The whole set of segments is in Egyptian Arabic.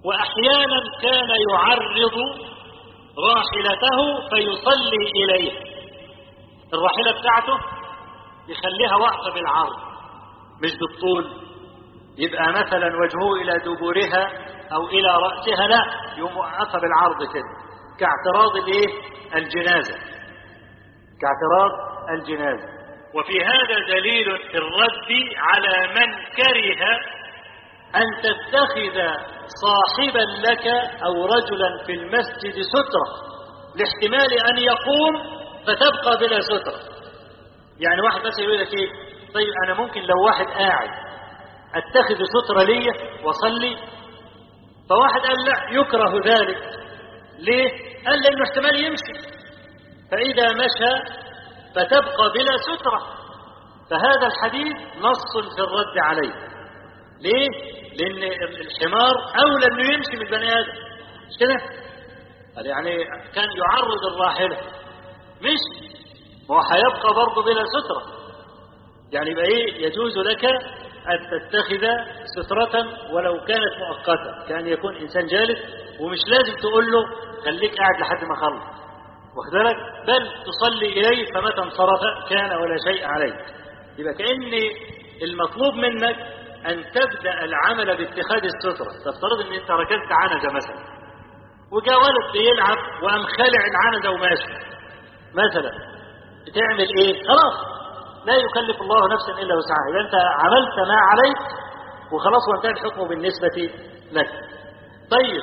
وأحيانا كان يعرض راحلته فيصلي إليها الراحلة بتاعته يخليها واقفة بالعرض مش بالطول يبقى مثلا وجهه إلى دبورها أو إلى رأسها لا يقوم واقفة بالعرض كده كاعتراض الايه الجنازة كاعتراض الجنازة وفي هذا دليل الرد على من كره أن تتخذ صاحبا لك أو رجلا في المسجد سترة لاحتمال أن يقوم فتبقى بلا سترة يعني واحد بس يقول لك ايه طيب أنا ممكن لو واحد قاعد أتخذ سترة لي وصلي فواحد قال لا يكره ذلك ليه؟ قال لأنه احتمال يمشي فإذا مشى فتبقى بلا سترة فهذا الحديث نص في الرد عليه ليه؟ لأن الحمار أولى أنه يمشي من البني آدم مش كده؟ قال يعني كان يعرض الراحلة مش هو هيبقى برضه بلا سترة يعني يبقى إيه يجوز لك أن تتخذ سترة ولو كانت مؤقتة كان يكون إنسان جالس ومش لازم تقول له خليك قاعد لحد ما خلص واخد بالك بل تصلي إليه فمتى انصرف كان ولا شيء عليك يبقى كأن المطلوب منك أن تبدأ العمل باتخاذ السترة تفترض أن أنت ركزت عنزة مثلا وجاء ولد بيلعب وقام خالع العنزة وماشي مثلا بتعمل إيه؟ خلاص لا يكلف الله نفسا إلا وسعها إذا أنت عملت ما عليك وخلاص وانتهى الحكم بالنسبة لك طيب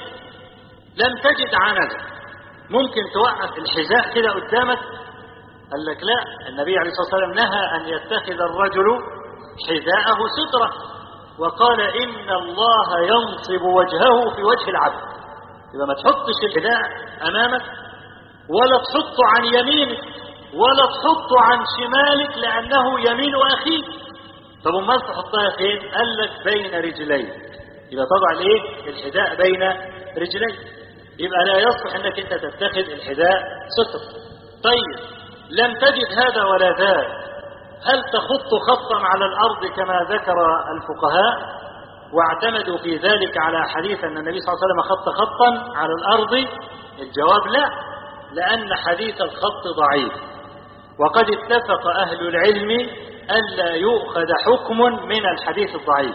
لم تجد عنزة ممكن توقف الحذاء كده قدامك قال لك لا النبي عليه الصلاة والسلام نهى أن يتخذ الرجل حذاءه سترة وقال إن الله ينصب وجهه في وجه العبد إذا ما تحطش الحذاء أمامك ولا تحطه عن يمينك ولا تحطه عن شمالك لأنه يمين أخيك طب امال تحطها فين؟ قال لك بين رجليك يبقى طبعا ايه؟ الحذاء بين رجليك يبقى لا يصلح انك انت تتخذ الحذاء ستر طيب لم تجد هذا ولا ذاك هل تخط خطا على الارض كما ذكر الفقهاء واعتمدوا في ذلك على حديث ان النبي صلى الله عليه وسلم خط خطا على الارض الجواب لا لان حديث الخط ضعيف وقد اتفق اهل العلم الا يؤخذ حكم من الحديث الضعيف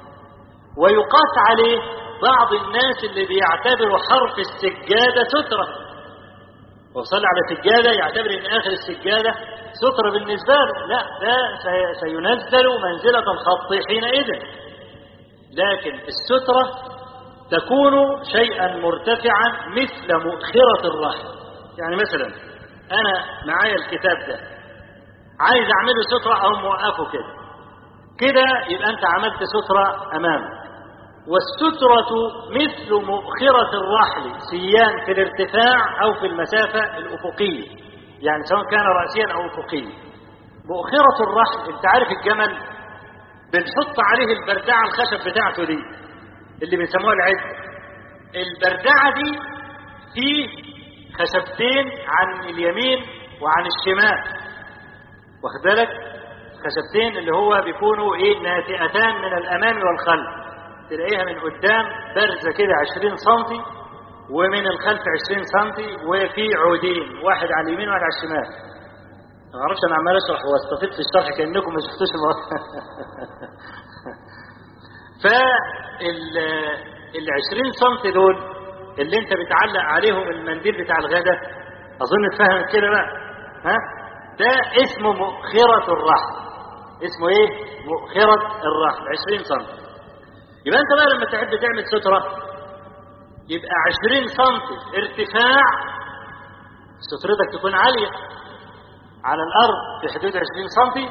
ويقاس عليه بعض الناس اللي بيعتبروا حرف السجادة سترة وصل على سجادة يعتبر ان اخر السجادة سترة بالنسبة له لا ده سينزل منزلة الخط حينئذ لكن السترة تكون شيئا مرتفعا مثل مؤخرة الرحم يعني مثلا انا معايا الكتاب ده عايز اعمله سترة او موقفه كده كده يبقى انت عملت سترة امامك والسترة مثل مؤخرة الرحل سيان في الارتفاع أو في المسافة الأفقية يعني سواء كان رأسيا أو أفقيا مؤخرة الرحل أنت عارف الجمل بنحط عليه البردعة الخشب بتاعته دي اللي بنسموها العد البردعة دي فيه خشبتين عن اليمين وعن الشمال واخد بالك خشبتين اللي هو بيكونوا ايه ناتئتان من الامام والخلف تلاقيها من قدام بارزة كده 20 سم ومن الخلف 20 سم وفي عودين واحد على اليمين وواحد على الشمال ما اعرفش انا عمال اشرح واستفيد في الشرح كانكم ما شفتوش الموضوع فال ال 20 سم دول اللي انت بتعلق عليهم المنديل بتاع الغداء اظن اتفهمت كده بقى ها ده اسمه مؤخرة الرحل اسمه ايه مؤخرة الرحل 20 سم يبقى انت بقى لما تحب تعمل سترة يبقى 20 سم ارتفاع سترتك تكون عالية على الارض في حدود 20 سم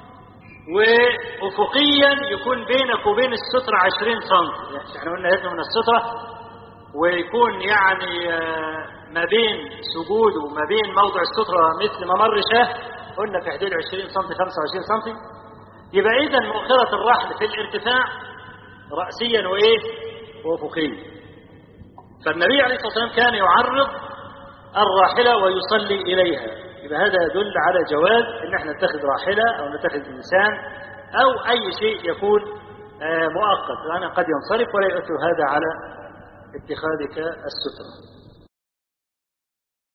وافقيا يكون بينك وبين السترة 20 سم يعني احنا قلنا لازم من السترة ويكون يعني ما بين سجود وما بين موضع السترة مثل ممر شاه قلنا في حدود 20 سم 25 سم يبقى اذا مؤخرة الرحل في الارتفاع رأسيا وإيه وأفقيا فالنبي عليه الصلاة والسلام كان يعرض الراحلة ويصلي إليها يبقى هذا يدل على جواز ان احنا نتخذ راحلة او نتخذ انسان او اي شيء يكون مؤقت لأن قد ينصرف ولا يؤثر هذا على اتخاذك السترة